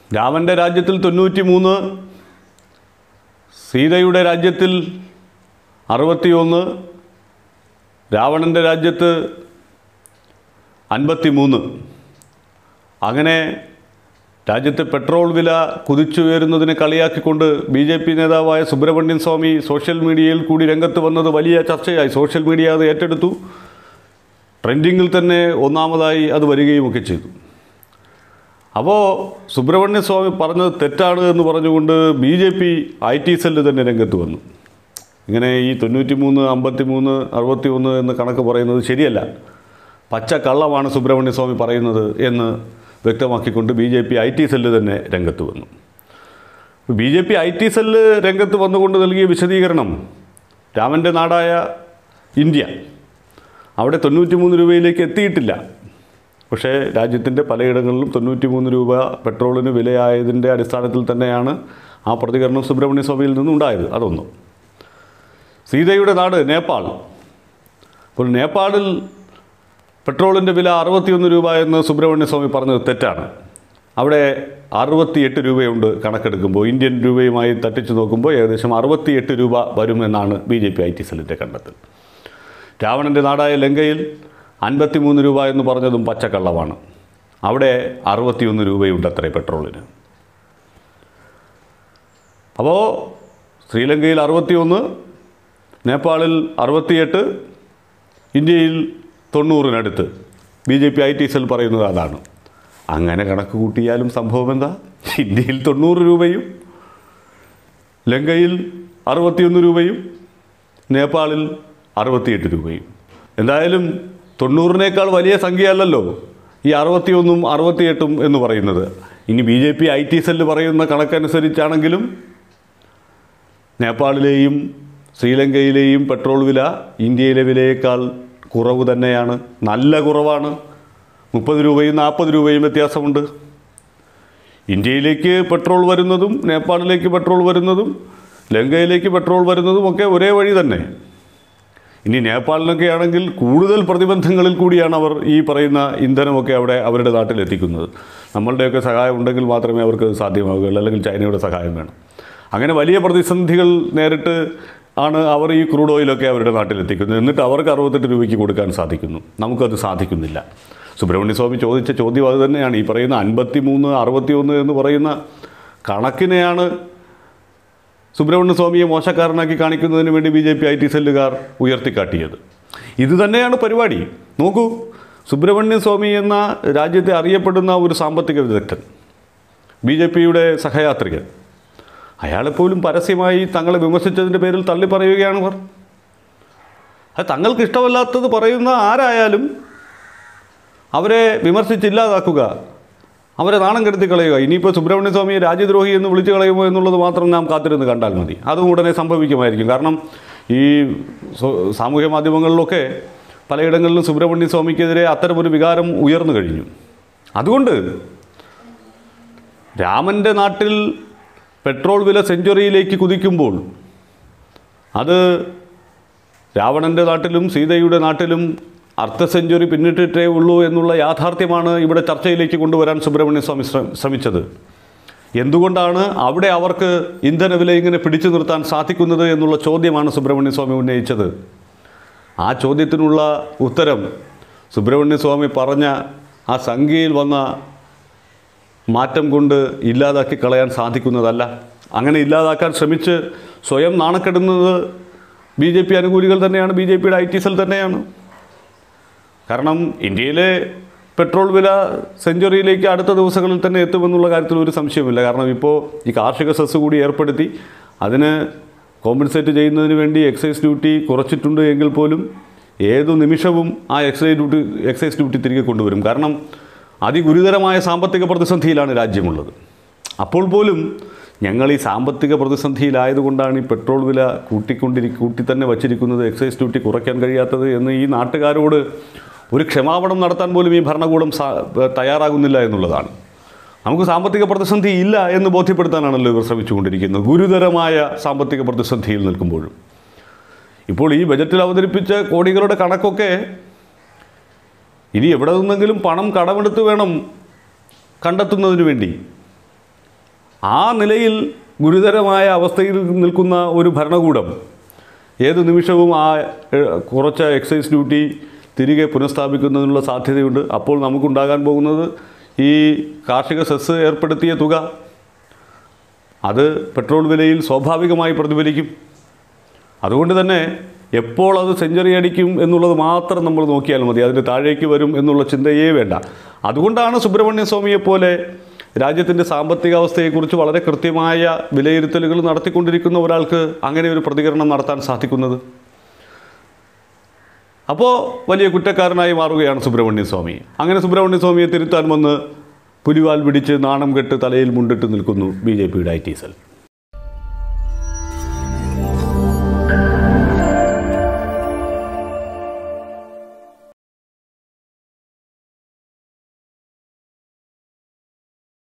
രാമൻ്റെ രാജ്യത്തിൽ തൊണ്ണൂറ്റി മൂന്ന് സീതയുടെ രാജ്യത്തിൽ അറുപത്തിയൊന്ന് രാവണൻ്റെ രാജ്യത്ത് അൻപത്തി മൂന്ന് അങ്ങനെ രാജ്യത്തെ പെട്രോൾ വില കുതിച്ചുയരുന്നതിനെ കളിയാക്കിക്കൊണ്ട് ബി ജെ പി നേതാവായ സുബ്രഹ്മണ്യൻ സ്വാമി സോഷ്യൽ മീഡിയയിൽ കൂടി രംഗത്ത് വന്നത് വലിയ ചർച്ചയായി സോഷ്യൽ മീഡിയ അത് ഏറ്റെടുത്തു ട്രെൻഡിങ്ങിൽ തന്നെ ഒന്നാമതായി അത് വരികയുമൊക്കെ ചെയ്തു അപ്പോൾ സുബ്രഹ്മണ്യ സ്വാമി പറഞ്ഞത് തെറ്റാണ് എന്ന് പറഞ്ഞുകൊണ്ട് B J P I T cell തന്നെ രംഗത്ത് വന്നു ഇങ്ങനെ ഈ തൊണ്ണൂറ്റി മൂന്ന് അമ്പത്തി മൂന്ന് അറുപത്തി ഒന്ന് എന്ന് കണക്ക് പറയുന്നത് ശരിയല്ല പച്ച കള്ളമാണ് സുബ്രഹ്മണ്യ സ്വാമി പറയുന്നത് എന്ന് വ്യക്തമാക്കിക്കൊണ്ട് B J P I T cell തന്നെ രംഗത്ത് വന്നു B J P I T cell രംഗത്ത് വന്നുകൊണ്ട് നൽകിയ വിശദീകരണം രാമൻ്റെ നാടായ ഇന്ത്യ അവിടെ തൊണ്ണൂറ്റി മൂന്ന് രൂപയിലേക്ക് എത്തിയിട്ടില്ല പക്ഷേ രാജ്യത്തിൻ്റെ പലയിടങ്ങളിലും തൊണ്ണൂറ്റി മൂന്ന് രൂപ പെട്രോളിന് വിലയായതിൻ്റെ അടിസ്ഥാനത്തിൽ തന്നെയാണ് ആ പ്രതികരണം സുബ്രഹ്മണ്യ സ്വാമിയിൽ നിന്നുണ്ടായത് അതൊന്നും സീതയുടെ നാട് നേപ്പാൾ അപ്പോൾ നേപ്പാളിൽ പെട്രോളിൻ്റെ വില അറുപത്തിയൊന്ന് രൂപ എന്ന് സുബ്രഹ്മണ്യ സ്വാമി പറഞ്ഞത് തെറ്റാണ് അവിടെ അറുപത്തിയെട്ട് രൂപയുണ്ട് കണക്കെടുക്കുമ്പോൾ ഇന്ത്യൻ രൂപയുമായി തട്ടിച്ചു നോക്കുമ്പോൾ ഏകദേശം അറുപത്തിയെട്ട് രൂപ വരുമെന്നാണ് B J P I T സെല്ലിൻ്റെ കണ്ടെത്തൽ രാവണൻ്റെ നാടായ ലങ്കയിൽ അൻപത്തിമൂന്ന് രൂപ എന്ന് പറഞ്ഞതും പച്ചക്കള്ളമാണ് അവിടെ അറുപത്തിയൊന്ന് രൂപയുണ്ട് അത്രേ പെട്രോളിന് അപ്പോൾ ശ്രീലങ്കയിൽ അറുപത്തിയൊന്ന് നേപ്പാളിൽ അറുപത്തിയെട്ട് ഇന്ത്യയിൽ തൊണ്ണൂറിനടുത്ത് B J P I T cell പറയുന്നത് അതാണ് അങ്ങനെ കണക്ക് കൂട്ടിയാലും സംഭവം എന്താ ഇന്ത്യയിൽ തൊണ്ണൂറ് രൂപയും ലങ്കയിൽ അറുപത്തിയൊന്ന് രൂപയും നേപ്പാളിൽ അറുപത്തിയെട്ട് രൂപയും എന്തായാലും തൊണ്ണൂറിനേക്കാൾ വലിയ സംഖ്യയല്ലല്ലോ ഈ അറുപത്തിയൊന്നും അറുപത്തിയെട്ടും എന്ന് പറയുന്നത് ഇനി B J P I T cell പറയുന്ന കണക്കനുസരിച്ചാണെങ്കിലും നേപ്പാളിലെയും ശ്രീലങ്കയിലെയും പെട്രോൾ വില ഇന്ത്യയിലെ വിലയേക്കാൾ കുറവ് തന്നെയാണ് നല്ല കുറവാണ് മുപ്പത് രൂപയും നാൽപ്പത് രൂപയും വ്യത്യാസമുണ്ട് ഇന്ത്യയിലേക്ക് പെട്രോൾ വരുന്നതും നേപ്പാളിലേക്ക് പെട്രോൾ വരുന്നതും ലങ്കയിലേക്ക് പെട്രോൾ വരുന്നതും ഒക്കെ ഒരേ വഴി തന്നെ ഇനി നേപ്പാളിലൊക്കെ ആണെങ്കിൽ കൂടുതൽ പ്രതിബന്ധങ്ങളിൽ കൂടിയാണ് അവർ ഈ പറയുന്ന ഇന്ധനമൊക്കെ അവിടെ അവരുടെ നാട്ടിൽ എത്തിക്കുന്നത് നമ്മളുടെയൊക്കെ സഹായം ഉണ്ടെങ്കിൽ മാത്രമേ അവർക്ക് അത് സാധ്യമാവുകയുള്ളൂ അല്ലെങ്കിൽ ചൈനയുടെ സഹായം വേണം അങ്ങനെ വലിയ പ്രതിസന്ധികൾ നേരിട്ട് ആണ് അവർ ഈ ക്രൂഡ് ഓയിലൊക്കെ അവരുടെ നാട്ടിൽ എത്തിക്കുന്നത് എന്നിട്ട് അവർക്ക് അറുപത്തെട്ട് രൂപയ്ക്ക് കൊടുക്കാൻ സാധിക്കുന്നു നമുക്കത് സാധിക്കുന്നില്ല സുബ്രഹ്മണ്യ സ്വാമി ചോദിച്ച ചോദ്യം അത് തന്നെയാണ് ഈ പറയുന്ന അൻപത്തി മൂന്ന് അറുപത്തി ഒന്ന് എന്ന് പറയുന്ന കണക്കിനെയാണ് സുബ്രഹ്മണ്യ സ്വാമിയെ മോശക്കാരനാക്കി കാണിക്കുന്നതിന് വേണ്ടി B J P I T സെല്ലുകാർ ഉയർത്തിക്കാട്ടിയത് ഇത് തന്നെയാണ് പരിപാടി നോക്കൂ സുബ്രഹ്മണ്യ സ്വാമി എന്ന രാജ്യത്തെ അറിയപ്പെടുന്ന ഒരു സാമ്പത്തിക വിദഗ്ധൻ ബി ജെ പിയുടെ സഹയാത്രികൻ അയാളെപ്പോലും പരസ്യമായി തങ്ങളെ വിമർശിച്ചതിൻ്റെ പേരിൽ തള്ളി പറയുകയാണ് അവർ അത് തങ്ങൾക്ക് ഇഷ്ടമല്ലാത്തത് പറയുന്ന ആരായാലും അവരെ വിമർശിച്ചില്ലാതാക്കുക അവരെ നാണം കെടുത്തി കളയുക ഇനിയിപ്പോൾ സുബ്രഹ്മണ്യ സ്വാമിയെ രാജ്യദ്രോഹി എന്ന് വിളിച്ചു കളയുമോ എന്നുള്ളത് മാത്രം നാം കാത്തിരുന്ന് കണ്ടാൽ മതി അതും ഉടനെ സംഭവിക്കുമായിരിക്കും കാരണം ഈ സോ- സാമൂഹ്യ മാധ്യമങ്ങളിലൊക്കെ പലയിടങ്ങളിലും സുബ്രഹ്മണ്യ സ്വാമിക്കെതിരെ അത്തരമൊരു വികാരം ഉയർന്നു കഴിഞ്ഞു അതുകൊണ്ട് രാമൻ്റെ നാട്ടിൽ പെട്രോൾ വില സെഞ്ചുറിയിലേക്ക് കുതിക്കുമ്പോൾ അത് രാവണൻ്റെ നാട്ടിലും സീതയുടെ നാട്ടിലും അർദ്ധ സെഞ്ചുറി പിന്നിട്ടിട്ടേ ഉള്ളൂ എന്നുള്ള യാഥാർത്ഥ്യമാണ് ഇവിടെ ചർച്ചയിലേക്ക് കൊണ്ടുവരാൻ സുബ്രഹ്മണ്യ സ്വാമി ശ്ര- ശ്രമിച്ചത് എന്തുകൊണ്ടാണ് അവിടെ അവർക്ക് ഇന്ധനവില ഇങ്ങനെ പിടിച്ചു നിർത്താൻ സാധിക്കുന്നത് എന്നുള്ള ചോദ്യമാണ് സുബ്രഹ്മണ്യ സ്വാമി ഉന്നയിച്ചത് ആ ചോദ്യത്തിനുള്ള ഉത്തരം സുബ്രഹ്മണ്യ സ്വാമി പറഞ്ഞ ആ സംഖ്യയിൽ വന്ന മാറ്റം കൊണ്ട് ഇല്ലാതാക്കി കളയാൻ സാധിക്കുന്നതല്ല അങ്ങനെ ഇല്ലാതാക്കാൻ ശ്രമിച്ച് സ്വയം നാണക്കെടുന്നത് ബി ജെ പി അനുകൂലികൾ തന്നെയാണ് ബി ജെ പിയുടെ ഐ ടി സെൽ തന്നെയാണ് കാരണം ഇന്ത്യയിലെ പെട്രോൾ വില സെഞ്ചുറിയിലേക്ക് അടുത്ത ദിവസങ്ങളിൽ തന്നെ എത്തുമെന്നുള്ള കാര്യത്തിൽ ഒരു സംശയമില്ല കാരണം ഇപ്പോൾ ഈ കാർഷിക സെസ് കൂടി ഏർപ്പെടുത്തി അതിന് കോമ്പൻസേറ്റ് ചെയ്യുന്നതിന് വേണ്ടി എക്സൈസ് ഡ്യൂട്ടി കുറച്ചിട്ടുണ്ട് എങ്കിൽ പോലും ഏതു നിമിഷവും ആ എക്സൈസ് ഡ്യൂട്ടി എക്സൈസ് ഡ്യൂട്ടി തിരികെ കൊണ്ടുവരും കാരണം അതിഗുരുതരമായ സാമ്പത്തിക പ്രതിസന്ധിയിലാണ് രാജ്യമുള്ളത് അപ്പോൾ പോലും ഞങ്ങൾ ഈ സാമ്പത്തിക പ്രതിസന്ധിയിലായതുകൊണ്ടാണ് ഈ പെട്രോൾ വില കൂട്ടിക്കൊണ്ടിരി കൂട്ടി തന്നെ വച്ചിരിക്കുന്നത് എക്സൈസ് ഡ്യൂട്ടി കുറയ്ക്കാൻ കഴിയാത്തത് എന്ന് ഈ നാട്ടുകാരോട് ഒരു ക്ഷമാപണം നടത്താൻ പോലും ഈ ഭരണകൂടം സാ- തയ്യാറാകുന്നില്ല എന്നുള്ളതാണ് നമുക്ക് സാമ്പത്തിക പ്രതിസന്ധി ഇല്ല എന്ന് ബോധ്യപ്പെടുത്താനാണല്ലോ ഇവർ ശ്രമിച്ചുകൊണ്ടിരിക്കുന്നത് ഗുരുതരമായ സാമ്പത്തിക പ്രതിസന്ധിയിൽ നിൽക്കുമ്പോഴും ഇപ്പോൾ ഈ ബജറ്റിൽ അവതരിപ്പിച്ച കോടികളുടെ കണക്കൊക്കെ ഇനി എവിടെ നിന്നെങ്കിലും പണം കടമെടുത്ത് വേണം കണ്ടെത്തുന്നതിന് വേണ്ടി ആ നിലയിൽ ഗുരുതരമായ അവസ്ഥയിൽ നിൽക്കുന്ന ഒരു ഭരണകൂടം ഏത് നിമിഷവും ആ ഏഹ്, കുറച്ച എക്സൈസ് ഡ്യൂട്ടി തിരികെ പുനഃസ്ഥാപിക്കുന്നതിനുള്ള സാധ്യതയുണ്ട് അപ്പോൾ നമുക്കുണ്ടാകാൻ പോകുന്നത് ഈ കാർഷിക സെസ് ഏർപ്പെടുത്തിയ തുക അത് പെട്രോൾ വിലയിൽ സ്വാഭാവികമായി പ്രതിഫലിക്കും അതുകൊണ്ട് തന്നെ എപ്പോൾ അത് സെഞ്ചുറി അടിക്കും എന്നുള്ളത് മാത്രം നമ്മൾ നോക്കിയാൽ മതി അതിന് താഴേക്ക് വരും എന്നുള്ള ചിന്തയേ വേണ്ട അതുകൊണ്ടാണ് സുബ്രഹ്മണ്യ സ്വാമിയെ പോലെ രാജ്യത്തിൻ്റെ സാമ്പത്തിക അവസ്ഥയെക്കുറിച്ച് വളരെ കൃത്യമായ വിലയിരുത്തലുകൾ നടത്തിക്കൊണ്ടിരിക്കുന്ന ഒരാൾക്ക് അങ്ങനെ ഒരു പ്രതികരണം നടത്താൻ സാധിക്കുന്നത് അപ്പോൾ വലിയ കുറ്റക്കാരനായി മാറുകയാണ് സുബ്രഹ്മണ്യ സ്വാമി അങ്ങനെ സുബ്രഹ്മണ്യ സ്വാമിയെ തിരുത്താൻ വന്ന് പുലിവാൽ പിടിച്ച് നാണം കെട്ട് തലയിൽ മുണ്ടിട്ട് നിൽക്കുന്നു ബി ജെ പിയുടെ ഐ ടി സെൽ